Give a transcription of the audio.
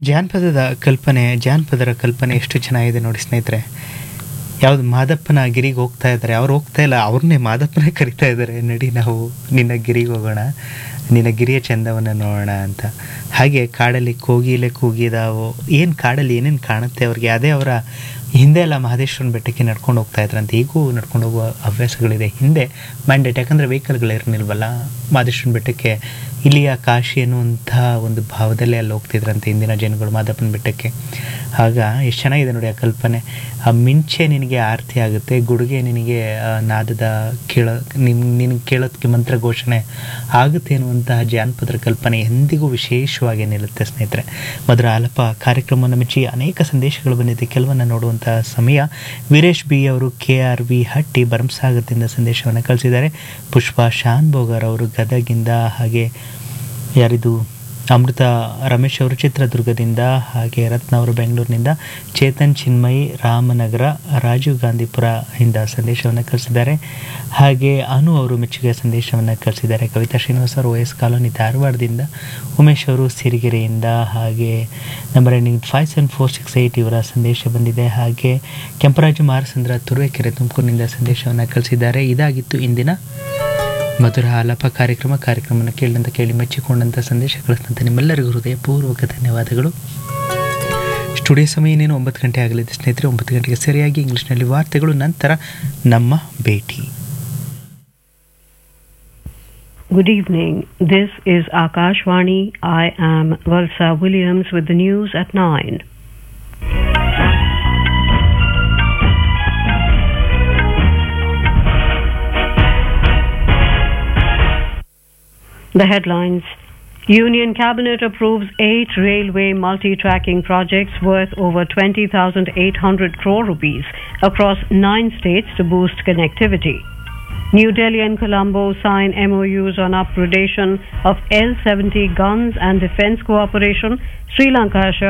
ಜಾನಪದದ ಕಲ್ಪನೆ ಜಾನಪದರ ಕಲ್ಪನೆ ಎಷ್ಟು ಚೆನ್ನಾಗಿದೆ ನೋಡಿ ಸ್ನೇಹಿತರೆ ಯಾವ್ದು ಮಾದಪ್ಪನ ಗಿರಿಗೆ ಹೋಗ್ತಾ ಇದ್ದಾರೆ ಅವ್ರು ಹೋಗ್ತಾ ಇಲ್ಲ ಅವ್ರನ್ನೇ ಮಾದಪ್ಪನೇ ಕರಿತಾ ಇದ್ದಾರೆ ನಡಿ ನಾವು ನಿನ್ನ ಗಿರಿಗೆ ಹೋಗೋಣ ನಿನ್ನ ಗಿರಿಯ ಚಂದವನ್ನು ನೋಡೋಣ ಅಂತ ಹಾಗೆ ಕಾಡಲ್ಲಿ ಕೋಗಿಲೆ ಕೂಗಿದಾವು ಏನು ಕಾಡಲ್ಲಿ ಏನೇನು ಕಾಣುತ್ತೆ ಅವ್ರಿಗೆ ಅದೇ ಅವರ ಹಿಂದೆ ಎಲ್ಲ ಮಹದೇಶ್ವರನ ಬೆಟ್ಟಕ್ಕೆ ನಡ್ಕೊಂಡು ಹೋಗ್ತಾ ಇದ್ರಂತೆ ಈಗೂ ನಡ್ಕೊಂಡು ಹೋಗುವ ಹವ್ಯಾಸಗಳಿದೆ ಹಿಂದೆ ಮ್ಯಾಂಡೇಟ್ ಯಾಕಂದರೆ ವೆಹಿಕಲ್ಗಳಿರಲಿಲ್ವಲ್ಲ ಮಹದೇಶ್ವರನ ಬೆಟ್ಟಕ್ಕೆ ಇಲ್ಲಿಯ ಕಾಶಿ ಅನ್ನುವಂಥ ಒಂದು ಭಾವದಲ್ಲೇ ಅಲ್ಲಿ ಹೋಗ್ತಿದ್ರಂತೆ ಇಂದಿನ ಜನಗಳು ಮಾದಪ್ಪನ ಬೆಟ್ಟಕ್ಕೆ ಆಗ ಎಷ್ಟು ಚೆನ್ನಾಗಿದೆ ನೋಡಿ ಆ ಕಲ್ಪನೆ ಆ ಮಿಂಚೆ ನಿನಗೆ ಆರತಿ ಆಗುತ್ತೆ ಗುಡುಗೆ ನಿನಗೆ ಆ ನಾದದ ಕೇಳ ನಿನ್ ನಿನಗೆ ಕೇಳೋದಕ್ಕೆ ಮಂತ್ರ ಘೋಷಣೆ ಆಗುತ್ತೆ ಅನ್ನುವಂತಹ ಜಾನಪದರ ಕಲ್ಪನೆ ಎಂದಿಗೂ ವಿಶೇಷವಾಗಿ ನಿಲ್ಲುತ್ತೆ ಸ್ನೇಹಿತರೆ ಮಧುರ ಆಲಪ ಕಾರ್ಯಕ್ರಮವನ್ನು ಮೆಚ್ಚಿ ಅನೇಕ ಸಂದೇಶಗಳು ಬಂದಿದೆ ಕೆಲವನ್ನ ನೋಡುವಂತಹ ಸಮಯ ವೀರೇಶ್ ಬಿ ಅವರು ಕೆ ಆರ್ ವಿ ಹಟ್ಟಿ ಭರಮಸಾಗರದಿಂದ ಸಂದೇಶವನ್ನು ಕಳಿಸಿದ್ದಾರೆ ಪುಷ್ಪ ಶಾನ್ ಬೋಗರ್ ಅವರು ಗದಗಿಂದ ಹಾಗೆ ಯಾರಿದು ಅಮೃತ ರಮೇಶ್ ಅವರು ಚಿತ್ರದುರ್ಗದಿಂದ ಹಾಗೆ ರತ್ನ ಅವರು ಬೆಂಗಳೂರಿನಿಂದ ಚೇತನ್ ಚಿನ್ಮಯಿ ರಾಮನಗರ ರಾಜೀವ್ ಗಾಂಧಿಪುರ ಇಂದ ಸಂದೇಶವನ್ನು ಕಳಿಸಿದ್ದಾರೆ ಹಾಗೆ ಅನು ಅವರು ಮೆಚ್ಚುಗೆ ಸಂದೇಶವನ್ನು ಕಳಿಸಿದ್ದಾರೆ ಕವಿತಾ ಶ್ರೀನಿವಾಸ್ ಅವರು ಎಸ್ ಕಾಲೋನಿ ಧಾರವಾಡದಿಂದ ಉಮೇಶ್ ಅವರು ಸಿರಿಗೆರೆಯಿಂದ ಹಾಗೆ number ending five seven four six eight ಇವರ ಸಂದೇಶ ಬಂದಿದೆ ಹಾಗೆ ಕೆಂಪರಾಜು ಮಾರಸಂದ್ರ ತುರುವೇಕೆರೆ ತುಮಕೂರಿನಿಂದ ಸಂದೇಶವನ್ನು ಕಳಿಸಿದ್ದಾರೆ ಇದಾಗಿತ್ತು ಇಂದಿನ ಮಧುರ ಆಲಾಪ ಕಾರ್ಯಕ್ರಮ ಕಾರ್ಯಕ್ರಮವನ್ನು ಕೇಳಿದಂತ ಕೇಳಿ ಮೆಚ್ಚಿಕೊಂಡಂಥ ಸಂದೇಶ ಕಳಿಸಿದಂಥ ನಿಮ್ಮೆಲ್ಲರಿಗೂ ಹೃದಯಪೂರ್ವಕ ಧನ್ಯವಾದಗಳು ಸ್ಟುಡಿಯೋ ಸಮಯ ಇನ್ನೇನು ಒಂಬತ್ತು ಗಂಟೆ ಆಗಲಿದೆ ಸ್ನೇಹಿತರೆ ಒಂಬತ್ತು ಗಂಟೆಗೆ ಸರಿಯಾಗಿ ಇಂಗ್ಲೀಷ್ನಲ್ಲಿ ವಾರ್ತೆಗಳು ನಂತರ ನಮ್ಮ ಭೇಟಿ Good evening. This is Akashvani. I am Valsa Williams with the news at 9. The headlines Union Cabinet approves eight railway multi tracking projects worth over 20,800 crore rupees across nine states to boost connectivity. New Delhi and Colombo sign MOUs on upgradation of L 70 guns and defense cooperation. Sri Lanka